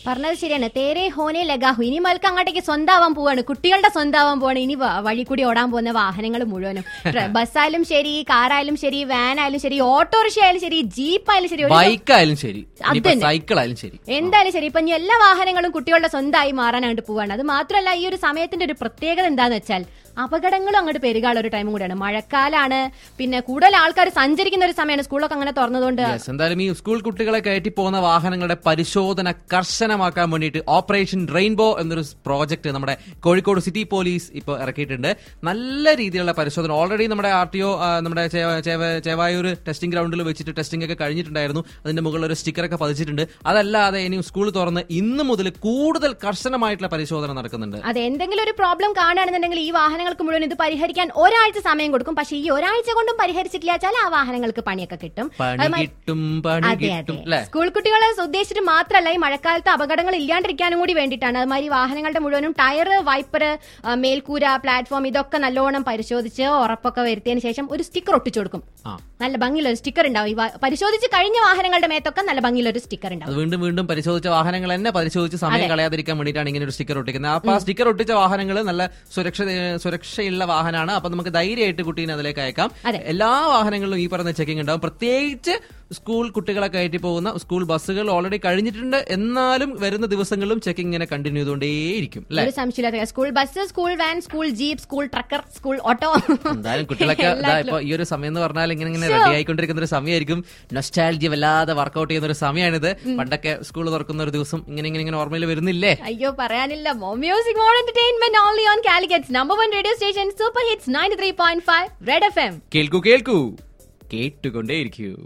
പറഞ്ഞത് ശരിയാണ് തേരെ ഹോനെ ലഗാഹു ഇനി മൽക്ക് അങ്ങോട്ടേക്ക് സ്വന്തമാവാൻ പോവാണ് കുട്ടികളുടെ സ്വന്തമാവാൻ പോവാണ് ഇനി വ- വഴി കൂടി ഓടാൻ പോകുന്ന വാഹനങ്ങൾ മുഴുവനും ട്ര- ബസ്സായാലും ശരി കാറായാലും ശരി വാൻ ആയാലും ശരി ഓട്ടോറിക്ഷ ആയാലും ശരി ജീപ്പ് ആയാലും ശരി ഒരു ബൈക്ക് ആയാലും ശരി ഇനിയിപ്പോ അതന്നെ. സൈക്കിൾ ആയാലും ശരി എന്തായാലും ശരി ഇപ്പൊ ഇനി എല്ലാ വാഹനങ്ങളും കുട്ടികളുടെ സ്വന്തമായി മാറാനായിട്ട് പോവാണ് അത് മാത്രമല്ല ഈ ഒരു സമയത്തിന്റെ ഒരു പ്രത്യേകത എന്താന്ന് വെച്ചാൽ അപകടങ്ങളും അങ്ങോട്ട് പെരുകാനുള്ള ഒരു ടൈമും കൂടിയാണ് മഴക്കാലാണ് പിന്നെ കൂടുതൽ ആൾക്കാർ സഞ്ചരിക്കുന്ന ഒരു സമയമാണ് സ്കൂളൊക്കെ അങ്ങനെ തുറന്നതുകൊണ്ട് യെസ് എന്തായാലും ഈ സ്കൂൾ കുട്ടികളെ കയറ്റി പോകുന്ന വാഹനങ്ങളുടെ പരിശോധന കർശനമാക്കാൻ വേണ്ടിയിട്ട് ഓപ്പറേഷൻ റെയിൻബോ എന്നൊരു പ്രോജക്ട് നമ്മുടെ കോഴിക്കോട് സിറ്റി പോലീസ് ഇപ്പോൾ ഇറക്കിയിട്ടുണ്ട് നല്ല രീതിയിലുള്ള പരിശോധന ഓൾറെഡി നമ്മുടെ ആർ ടി ഒ നമ്മുടെ ചേവ- ചേവ- ചേവായൂർ ടെസ്റ്റിംഗ് ഗ്രൗണ്ടിൽ വെച്ചിട്ട് ടെസ്റ്റിംഗ് ഒക്കെ കഴിഞ്ഞിട്ടുണ്ടായിരുന്നു അതിന്റെ മുകളിൽ ഒരു സ്റ്റിക്കറൊക്കെ പതിച്ചിട്ടുണ്ട് അതല്ലാതെ ഇനി സ്കൂൾ തുറന്ന് ഇന്ന് മുതൽ കൂടുതൽ കർശനമായിട്ടുള്ള പരിശോധന നടക്കുന്നുണ്ട് അതെ എന്തെങ്കിലും ഒരു പ്രോബ്ലം കാണുകയാണെന്നുണ്ടെങ്കിൽ ഈ വാഹനങ്ങൾക്ക് മുഴുവൻ ഇത് പരിഹരിക്കാൻ ഒരാഴ്ച സമയം കൊടുക്കും പക്ഷേ ഈ ഒരാഴ്ച കൊണ്ടും പരിഹരിച്ചിട്ടില്ല വെച്ചാൽ ആ വാഹനങ്ങൾക്ക് പണിയൊക്കെ കിട്ടും പണി അതുമായി- കിട്ടും പണി അതെ കിട്ടും അതെ അല്ലെ സ്കൂൾ കുട്ടികളെ ഉദ്ദേശിച്ചിട്ട് മാത്രമല്ല ഈ മഴക്കാലത്ത് അപകടങ്ങൾ ഇല്ലാണ്ടിരിക്കാനും കൂടി വേണ്ടിയിട്ടാണ് അതുമാതിരി വാഹനങ്ങളുടെ മുഴുവനും ടയർ വൈപ്പർ മേൽക്കൂര പ്ലാറ്റ്ഫോം ഇതൊക്കെ നല്ലോണം പരിശോധിച്ച് ഉറപ്പൊക്കെ വരുത്തിയതിനു ശേഷം ഒരു സ്റ്റിക്കർ ഒട്ടിച്ചു കൊടുക്കും ആ നല്ല ഭംഗിയുള്ള ഒരു സ്റ്റിക്കർ ഉണ്ടാവും ഈ വാ- പരിശോധിച്ച് കഴിഞ്ഞ വാഹനങ്ങളുടെ മേത്തൊക്കെ നല്ല ഭംഗിയുള്ള ഒരു സ്റ്റിക്കർ ഉണ്ടാവും അത് വീണ്ടും വീണ്ടും പരിശോധിച്ച വാഹനങ്ങൾ തന്നെ പരിശോധിച്ച് സമയം കളയാതിരിക്കാൻ വേണ്ടിയിട്ടാണ് ഇങ്ങനെ ഒരു സ്റ്റിക്കർ ഒട്ടിക്കുന്നത് അപ്പൊ ആ സ്റ്റിക്കർ ഒട്ടിച്ച വാഹനങ്ങൾ നല്ല സുരക്ഷ സുരക്ഷയുള്ള വാഹനമാണ് അപ്പൊ നമുക്ക് ധൈര്യമായിട്ട് കുട്ടീനെ അതിലേക്ക് അയക്കാം അതെ. എല്ലാ വാഹനങ്ങളിലും ഈ പറഞ്ഞ ചെക്കിംഗ് ഉണ്ടാവും പ്രത്യേകിച്ച് സ്കൂൾ കുട്ടികളെ കയറ്റി പോകുന്ന സ്കൂൾ ബസ്സുകൾ ഓൾറെഡി കഴിഞ്ഞിട്ടുണ്ട് എന്നാലും വരുന്ന ദിവസങ്ങളിലും ചെക്കിംഗ് ഇങ്ങനെ കണ്ടിന്യൂ ചെയ്തുകൊണ്ടേയിരിക്കും അല്ലെ ഒരു സംശയമില്ലാത്ത school bus school van school jeep school trekker school auto എന്തായാലും കുട്ടികളൊക്കെ ഇതാ ഇപ്പൊ ഈ ഒരു സമയം എന്ന് പറഞ്ഞാൽ ഇങ്ങനെ ഇങ്ങനെ റെഡി ആയിക്കൊണ്ടിരിക്കുന്ന ഒരു സമയമായിരിക്കും നൊസ്റ്റാലജി വല്ലാതെ വർക്കൗട്ട് ചെയ്യുന്ന ഒരു സമയമാണിത് പണ്ടൊക്കെ സ്കൂൾ തുറക്കുന്ന ഒരു ദിവസം ഇങ്ങനെ ഇങ്ങനെ ഇങ്ങനെ ഓർമ്മയിൽ വരുന്നില്ലേ അയ്യോ പറയാനില്ല more music more entertainment only on Calicut's number one radio station super hits ninety three point five red F M കേൾക്കൂ കേൾക്കൂ കേട്ടുകൊണ്ടേയിരിക്കൂ